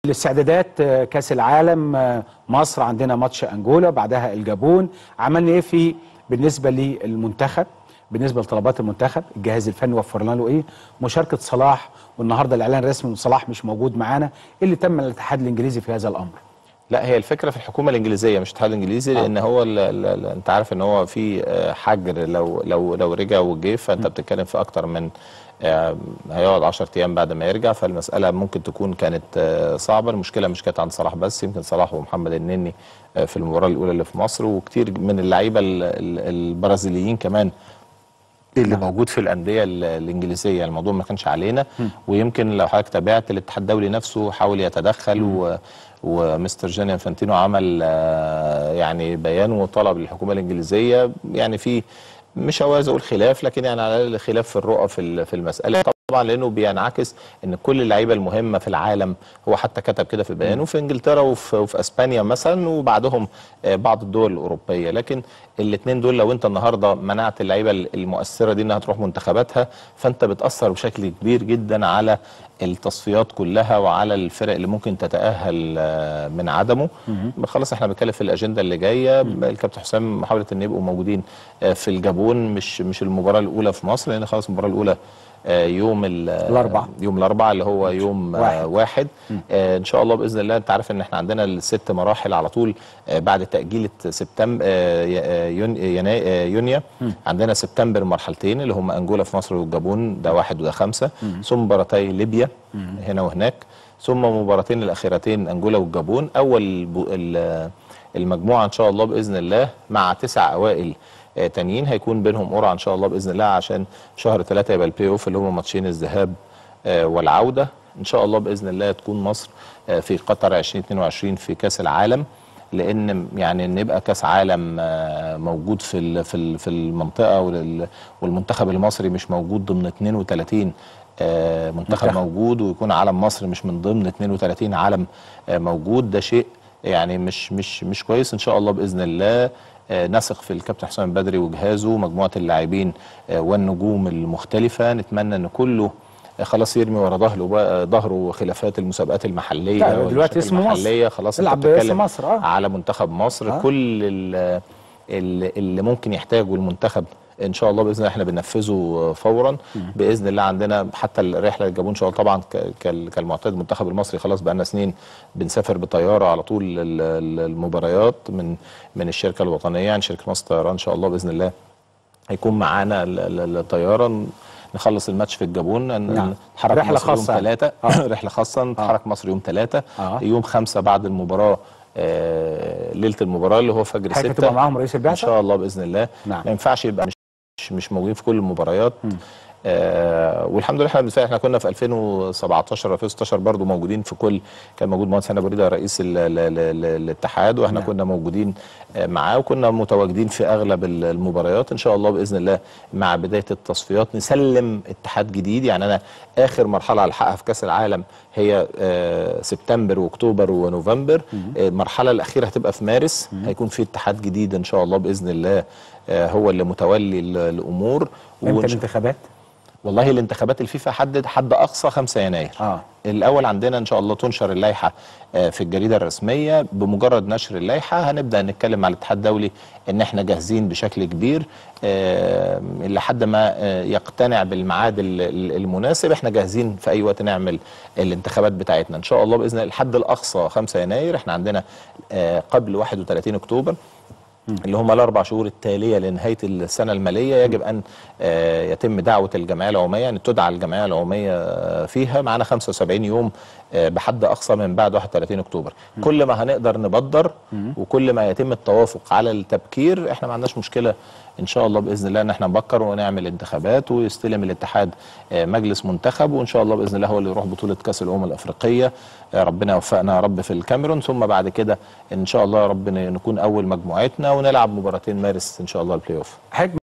الاستعدادات آه، كاس العالم آه، مصر عندنا ماتش انجولا بعدها الجابون عملنا ايه في بالنسبه للمنتخب بالنسبه لطلبات المنتخب الجهاز الفني وفرنا له ايه مشاركه صلاح والنهارده الاعلان الرسمي ان صلاح مش موجود معانا إيه اللي تم الاتحاد الانجليزي في هذا الامر لا هي الفكره في الحكومه الانجليزيه مش الاتحاد الانجليزي لان هو ال ال ال انت عارف ان هو في آه، حجر لو لو لو رجع وجه فانت بتتكلم في اكتر من آه، هيقعد 10 ايام بعد ما يرجع فالمساله ممكن تكون كانت آه، صعبه المشكله مش كانت عند صلاح بس يمكن صلاح ومحمد النني آه، في المباراه الاولى اللي في مصر وكتير من اللعيبه ال- ال- البرازيليين كمان اللي موجود في الانديه ال- الانجليزيه الموضوع ما كانش علينا ويمكن لو حضرتك تابعت الاتحاد الدولي نفسه حاول يتدخل و ومستر جاني انفانتينو عمل آه، يعني بيان وطلب للحكومه الانجليزيه يعني في مش عاوز اقول خلاف لكن يعني على الاقل خلاف في الرؤى في ال- في المساله طبعا لانه بينعكس ان كل اللعيبه المهمه في العالم هو حتى كتب كده في بيانه في انجلترا وفي, وفي اسبانيا مثلا وبعدهم آه، بعض الدول الاوروبيه لكن الاثنين دول لو انت النهارده منعت اللعيبه المؤثره دي انها تروح منتخباتها فانت بتاثر بشكل كبير جدا على التصفيات كلها وعلى الفرق اللي ممكن تتاهل آه، من عدمه خلاص احنا بنتكلم في الاجنده اللي جايه الكابتن حسام محاوله ان يبقوا موجودين آه، في الجابون مش مش المباراه الاولى في مصر لان خلاص المباراه الاولى آه، يوم ال- الأربعاء. يوم الاربعاء اللي هو يوم واحد. واحد, واحد. آه ان شاء الله باذن الله انت عارف ان احنا عندنا الست مراحل على طول آه بعد تاجيله سبتمبر آه ي- آه، يون ينا- آه، يونيو عندنا سبتمبر مرحلتين اللي هم انجولا في مصر والجابون ده واحد وده خمسه ثم مباراتي ليبيا هنا وهناك ثم مباراتين الاخيرتين انجولا والجابون اول بو- ال- المجموعه ان شاء الله باذن الله مع تسع اوائل آه، تانيين هيكون بينهم قرعه ان شاء الله باذن الله عشان شهر ثلاثه يبقى البلاي اوف اللي هم ماتشين الذهاب آه، والعوده ان شاء الله باذن الله تكون مصر آه، في قطر 2022 في كاس العالم لان يعني ان يبقى كاس عالم آه، موجود في ال- في ال- في المنطقه وال- والمنتخب المصري مش موجود ضمن 32 آه، منتخب منتخب. موجود ويكون علم مصر مش من ضمن 32 علم آه، موجود ده شيء يعني مش مش مش كويس ان شاء الله باذن الله آه، نثق في الكابتن حسام البدري وجهازه مجموعه اللاعبين آه، والنجوم المختلفه نتمنى ان كله آه، خلاص يرمي ورا ظهره بقى- ظهره خلافات المسابقات المحليه لا، دلوقتي والمشاكل اسمه مصر. المحليه خلاص انت العب باسم بتتكلم مصر، آه. على منتخب مصر آه. كل ال- ال- اللي ممكن يحتاجه المنتخب ان شاء الله باذن الله احنا بننفذه فورا باذن الله عندنا حتى الرحله للجابون ان شاء الله طبعا ك- كال- كالمعتاد المنتخب المصري خلاص بقى لنا سنين بنسافر بطياره على طول ال- ال- المباريات من من الشركه الوطنيه يعني شركه مصر طيران ان شاء الله باذن الله هيكون معانا ال- ال- الطياره نخلص الماتش في الجابون ن- نعم. نتحرك رحلة مصر يوم خاصة. ثلاثة آه. رحله خاصه نتحرك مصر يوم ثلاثة آه. يوم خمسة بعد المباراه آه، ليله المباراه اللي هو فجر حضرتك ستة هتبقى معاهم رئيس ان البعثه شاء الله باذن الله نعم. ما ينفعش يبقى مش مش موجودين في كل المباريات آه والحمد لله احنا بالفعل احنا كنا في 2017 2016 برضو موجودين في كل كان موجود مهندس هنا بريده رئيس ال ال ال ال الاتحاد واحنا نعم. كنا موجودين آه معاه وكنا متواجدين في اغلب ال- المباريات ان شاء الله باذن الله مع بدايه التصفيات نسلم اتحاد جديد يعني انا اخر مرحله هلحقها في كاس العالم هي آه سبتمبر واكتوبر ونوفمبر آه المرحله الاخيره هتبقى في مارس هيكون في اتحاد جديد ان شاء الله باذن الله آه هو اللي متولي ال- الامور امتى وإن- الانتخابات والله الانتخابات الفيفا حدد حد اقصى 5 يناير اه الاول عندنا ان شاء الله تنشر اللائحه آه، في الجريده الرسميه بمجرد نشر اللائحه هنبدا نتكلم مع الاتحاد الدولي ان احنا جاهزين بشكل كبير آه، لحد ما آه، يقتنع بالميعاد ال- ال- المناسب احنا جاهزين في اي وقت نعمل الانتخابات بتاعتنا ان شاء الله باذن الله الحد الاقصى 5 يناير احنا عندنا آه، قبل 31 اكتوبر اللي هم الاربع شهور التاليه لنهايه السنه الماليه يجب ان آه، يتم دعوه الجمعيه العموميه يعني تدعى الجمعيه العموميه آه، فيها معانا 75 يوم آه، بحد اقصى من بعد 31 اكتوبر كل ما هنقدر نبدر وكل ما يتم التوافق على التبكير احنا ما عندناش مشكله ان شاء الله باذن الله ان احنا نبكر ونعمل انتخابات ويستلم الاتحاد آه، مجلس منتخب وان شاء الله باذن الله هو اللي يروح بطوله كاس الامم الافريقيه آه، ربنا يوفقنا يا رب في الكاميرون ثم بعد كده ان شاء الله يا رب نكون اول مجموعتنا ونلعب مباراتين مارس ان شاء الله البلاي اوف حضرتك